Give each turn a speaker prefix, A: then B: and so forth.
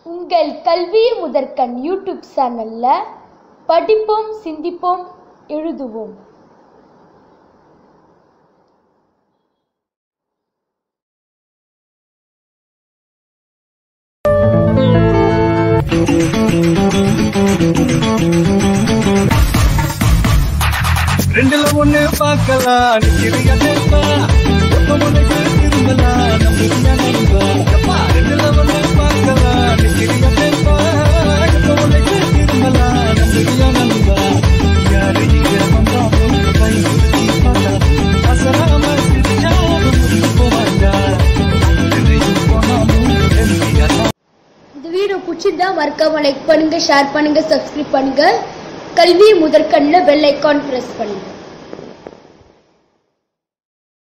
A: உங்கள் கல்வி முதற்கண் யூடியூப் சேனல்ல படிப்போம் சிந்திப்போம் எழுதுவோம்
B: ரெண்டுல ஒண்ணு பார்க்கலாம் நிக்கிறியா நண்பா எப்ப உனக்கு திரும்பலாம் நம்பிக்கையா நண்பா எப்பா, ரெண்டுல ஒண்ணு பார்க்கலாம் நிக்கிறியா நண்பா எப்ப உனக்கு திரும்பலாம் நம்பிக்கையா நண்பா யாரு இங்க வந்தாலும் பயன்படுத்தி பார்த்தா அசராம சிரிச்சாலும் முடிஞ்சு போவாங்க எதையும் போனாலும் எம்ஜிஆர் தான்
A: இந்த வீடியோ பிடிச்சிருந்தா மறக்காம லைக் பண்ணுங்க ஷேர் பண்ணுங்க சப்ஸ்கிரைப் பண்ணுங்க கல்வி முதற்கண்ணில் பெல் ஐக்கான் ப்ரெஸ் பண்ணுங்க